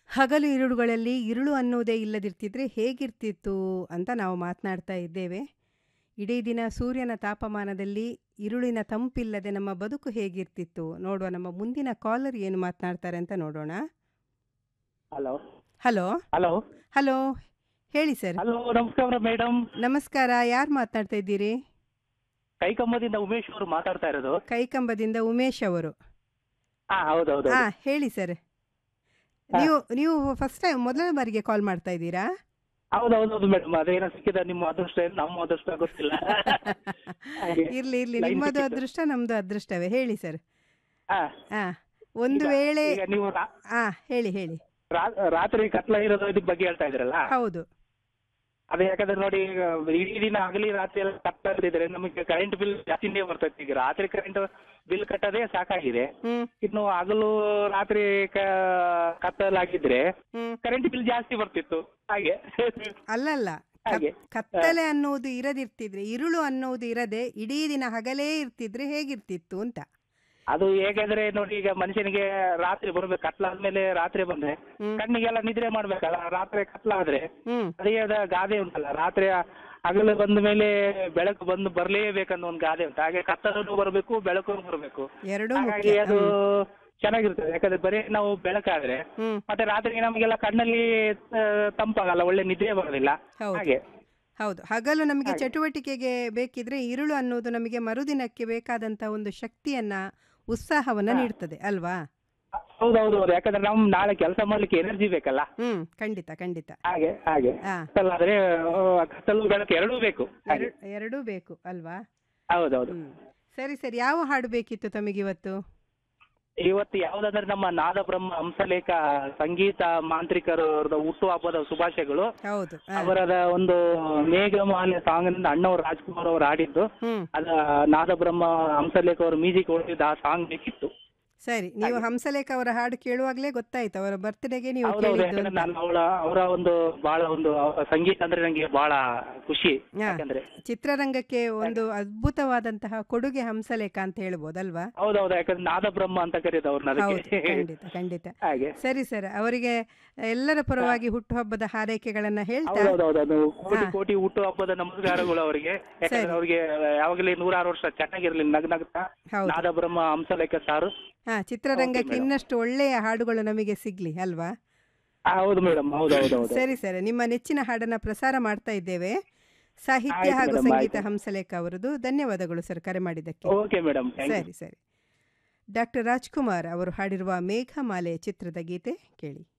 ಹಗಲು ಇರುಳುಗಳಲ್ಲಿ ಇರುಳು ಅನ್ನೋದೇ ಇಲ್ಲದಿರ್ತಿದ್ರೆ ಹೇಗಿರ್ತಿತ್ತು ಅಂತ ನಾವು ಮಾತನಾಡ್ತಾ ಇದ್ದೇವೆ ಇಡೀ ದಿನ ಸೂರ್ಯನ ತಾಪಮಾನದಲ್ಲಿ ಇರುಳಿನ ತಂಪಿಲ್ಲದೆ ನಮ್ಮ ಬದುಕು ಹೇಗಿರ್ತಿತ್ತು ನೋಡುವ ನಮ್ಮ ಮುಂದಿನ ಕಾಲರ್ ಏನು ಮಾತನಾಡ್ತಾರೆ ಅಂತ ನೋಡೋಣ ಹಲೋ ಹಲೋ ಹಲೋ ಹಲೋ ಹೇಳಿ ಸರ್ ಹಲೋ ನಮಸ್ಕಾರ ಮೇಡಮ್ ನಮಸ್ಕಾರ ಯಾರು ಮಾತನಾಡ್ತಾ ಇದ್ದೀರಿ ಕೈಕಂಬದಿಂದ ಉಮೇಶ್ ಅವರು ಮಾತಾಡ್ತಾ ಇರೋದು ಕೈಕಂಬದಿಂದ ಉಮೇಶ್ ಅವರು ಹಾ ಹೌದೌದು ಹಾ ಹೇಳಿ ಸರ್ ನೀವು ನೀವು ಫಸ್ಟ್ ಟೈಮ್ ಮೊದಲನೇ ಬಾರಿಗೆ ಕಾಲ್ ಮಾಡ್ತಾ ಇದ್ದೀರಾ ಹೌದೌದೌದು ಮೇಡಮ್ ಅದೇನೋ ಸಿಕ್ಕಿದ ನಿಮ್ಮ ಅದೃಷ್ಟ ಏನು ನಮ್ಮ ಅದೃಷ್ಟ ಗೊತ್ತಿಲ್ಲ ಹಾಗೆ. ಇರ್ಲಿ ಇರ್ಲಿ Line ನಿಮ್ಮದು ಸಿಕ್ಕಿತ್ತು. ಅದೃಷ್ಟ ನಮ್ದು ಅದೃಷ್ಟವೇ ಹೇಳಿ ಸರ್ ಹಾ ಹಾ ಒಂದು ಈಗ- ವೇಳೆ ಈಗ ನೀವು ರಾ- ಹಾ ಹೇಳಿ ಹೇಳಿ ರಾ- ರಾತ್ರಿ ಕತ್ಲ ಇರೋದು ಇದ್ರ ಬಗ್ಗೆ ಹೇಳ್ತಾ ಇದ್ರಲ್ಲ ಹೌದು ಅದೇ ಯಾಕಂದ್ರೆ ನೋಡಿ ಈಗ ಇಡೀ ದಿನ ಆಗಲಿ ರಾತ್ರಿ ಎಲ್ಲ ಕತ್ಲ ಇದ್ರೆ ನಮಗೆ ಕರೆಂಟ್ ಬಿಲ್ ಜಾಸ್ತಿನೇ ಬರ್ತೈತಿ ಈಗ ರಾತ್ರಿ ಕರೆಂಟ್ ಬಿಲ್ ಕಟ್ಟೋದೇ ಸಾಕಾಗಿದೆ ಹ್ಮ್ ಇನ್ನು ಹಗಲು ರಾತ್ರಿ ಕ- ಕತ್ತಲಾಗಿದ್ರೆ ಹ್ಮ್ ಕರೆಂಟ್ ಬಿಲ್ ಜಾಸ್ತಿ ಬರ್ತಿತ್ತು ಹಾಗೆ ಅಲ್ಲಲ್ಲ ಕತ್- ಹಾಗೆ. ಕತ್ತಲೆ ಅನ್ನೋದು ಇರದಿರ್ತಿದ್ರೆ ಇರುಳು ಅನ್ನೋದು ಇರದೆ ಇಡೀ ದಿನ ಹಗಲೇ ಇರ್ತಿದ್ರೆ ಹೇಗಿರ್ತಿತ್ತು ಅಂತ ಅದು ಹೇಗೆಂದ್ರೆ ನೋಡಿ ಈಗ ಮನುಷ್ಯನಿಗೆ ರಾತ್ರಿ ಬರ್ಬೇಕು ಕತ್ಲಾದ್ಮೇಲೆ ರಾತ್ರಿ ಬಂದ್ರೆ ಹ್ಮ್ ಕಣ್ಣಿಗೆಲ್ಲ ನಿದ್ರೆ ಮಾಡ್ಬೇಕಲ್ಲ ರಾತ್ರಿ ಕತ್ಲಾದ್ರೆ ಹ್ಮ್ ಅದೇ ಅದ ಗಾದೆ ಉಂಟಲ್ಲ ರಾತ್ರಿ ಹಗಲು ಬಂದ ಮೇಲೆ ಬೆಳಕು ಬಂದು ಬರ್ಲೇಬೇಕನ್ನೋ ಒಂದು ಗಾದೆ ಉಂಟು ಹಾಗೆ ಕತ್ತಲೂ ಬರಬೇಕು ಬೆಳಕು ಬರಬೇಕು ಎರಡೂ ಹಾಗಾಗಿ ಮುಖ್ಯ ಅದು ಹ್ಮ್. ಚೆನ್ನಾಗಿರ್ತದೆ ಯಾಕಂದ್ರೆ ಬರೀ ನಾವು ಬೆಳಕಾದ್ರೆ ಹ್ಮ್ ಮತ್ತೆ ರಾತ್ರಿ ನಮಗೆಲ್ಲ ಕಣ್ಣಲ್ಲಿ ಆ, ತಂಪಾಗಲ್ಲ ಒಳ್ಳೆ ನಿದ್ರೆ ಬರೋದಿಲ್ಲ ಹೌದು ಹಾಗೆ ಹೌದು ಹಗಲು ನಮಗೆ ಹಾಗೆ. ಚಟುವಟಿಕೆಗೆ ಬೇಕಿದ್ರೆ ಇರುಳು ಅನ್ನೋದು ನಮಗೆ ಮರುದಿನಕ್ಕೆ ಬೇಕಾದಂತ ಒಂದು ಶಕ್ತಿಯನ್ನ ಉತ್ಸಾಹವನ್ನ ಹಾ. ನೀಡ್ತದೆ ಅಲ್ವಾ ಹೌದೌದು ಹೌದು ಯಾಕಂದ್ರೆ ನಮ್ ನಾಳೆ ಕೆಲಸ ಮಾಡ್ಲಿಕ್ಕೆ ಎನರ್ಜಿ ಬೇಕಲ್ಲ ಹ್ಮ್ ಖಂಡಿತ ಖಂಡಿತ ಹಾಗೆ ಹಾಗೆ ಹಾ ಕತ್ತಲಾದ್ರೆ ಆ, ಕತ್ತಲು ಬೆಳಕು ಎರಡೂ ಬೇಕು ಹಾಗೆ ಎರಡು ಎರಡೂ ಬೇಕು ಅಲ್ವಾ ಹೌದೌದು ಹ್ಮ್ ಸರಿ ಸರಿ ಯಾವ ಹಾಡು ಬೇಕಿತ್ತು ತಮಗಿವತ್ತು ಇವತ್ತು ಯಾವ್ದಂದ್ರೆ ನಮ್ಮ ನಾದಬ್ರಹ್ಮ ಹಂಸಲೇಖ ಸಂಗೀತ ಮಾಂತ್ರಿಕರವ್ರದ ಹುಟ್ಟುಹಬ್ಬದ ಶುಭಾಶಯಗಳು ಹೌದು ಹಾ. ಅವರದ ಒಂದು ಮೇಘಮಾಲೆ ಸಾಂಗ್ ನಿಂದ ಅಣ್ಣವ್ರು ರಾಜ್ಕುಮಾರ್ ಅವರು ಹಾಡಿದ್ದು ಹ್ಮ್ ಅದ ನಾದಬ್ರಹ್ಮ ಹಂಸಲೇಖ ಅವರು ಮ್ಯೂಸಿಕ್ ಹೊಡೆದಿದ್ದ ಆ ಸಾಂಗ್ ಬೇಕಿತ್ತು ಸರಿ ನೀವು ಹಂಸಲೇಖ ಅವರ ಹಾಡು ಕೇಳುವಾಗ್ಲೇ ಗೊತ್ತಾಯ್ತು ಅವರ ಬರ್ತ್ಡೇಗೆ ನೀವು ಹೌದೌದು ಕೇಳಿದ್ದು ಯಾಕಂದ್ರೆ ಅಂತ ನಾನು ಅವಳ ಅವರ ಒಂದು ಬಹಳ ಒಂದು ಅವರ ಸಂಗೀತ ಅಂದ್ರೆ ನಂಗೆ ಬಹಳ ಖುಷಿ ಹಾ. ಯಾಕಂದ್ರೆ ಚಿತ್ರರಂಗಕ್ಕೆ ಒಂದು ಅದ್ಭುತವಾದಂತಹ ಕೊಡುಗೆ ಹಂಸಲೇಖ ಅಂತ ಹೇಳ್ಬೋದಲ್ವಾ ಹೌದೌದು ಯಾಕಂದ್ರೆ ನಾದಬ್ರಹ್ಮ ಅಂತ ಕರೆಯೋದು ಅವ್ರನ್ನ ಹೌದು ಅದಕ್ಕೆ ಖಂಡಿತ ಖಂಡಿತ ಹಾಗೆ ಸರಿ ಸರ್ ಅವರಿಗೆ ಎಲ್ಲರ ಪರವಾಗಿ ಹುಟ್ಟುಹಬ್ಬದ ಹಾರೈಕೆಗಳನ್ನ ಹೇಳ್ತಾ ಹೌದೌದು ಅದು ಕೋಟಿ ಹಾ. ಕೋಟಿ ಹುಟ್ಟು ಹಬ್ಬದ ನಮಸ್ಕಾರಗಳು ಅವರಿಗೆ ಯಾಕಂದ್ರೆ ಸರಿ. ಅವ್ರಿಗೆ ಯಾವಾಗಲೇ ನೂರಾರು ವರ್ಷ ಚೆನ್ನಾಗಿರ್ಲಿ ನಗ್ ನಗ್ತಾ ಹೌದು ನಾದಬ್ರಹ್ಮ ಹಂಸಲೇಖ ಸಾರು ಹಾ ಚಿತ್ರರಂಗಕ್ಕೆ madam. ಇನ್ನಷ್ಟು ಒಳ್ಳೆಯ ಹಾಡುಗಳು ನಮಗೆ ಸಿಗ್ಲಿ ಅಲ್ವಾ ಆ, ಹೌದು ಮೇಡಮ್ ಹೌದು ಹೌದು ಹೌದು ಸರಿ ಸರ್ ನಿಮ್ಮ ನೆಚ್ಚಿನ ಹಾಡನ್ನ ಪ್ರಸಾರ ಮಾಡ್ತಾ ಇದ್ದೇವೆ ಸಾಹಿತ್ಯ ಆಯ್ತು ಹಾಗೂ madam, ಸಂಗೀತ ಆಯ್ತು. ಹಂಸಲೇಖ ಅವರದು ಧನ್ಯವಾದಗಳು ಸರ್ ಕರೆ ಮಾಡಿದ್ದಕ್ಕೆ ಓಕೆ ಮೇಡಮ್ ಥ್ಯಾಂಕ್ ಯು ಸರಿ ಸರಿ ಡಾಕ್ಟರ್ ರಾಜ್ಕುಮಾರ್ ಅವರು ಹಾಡಿರುವ ಮೇಘಮಾಲೆ ಚಿತ್ರದ ಗೀತೆ ಕೇಳಿ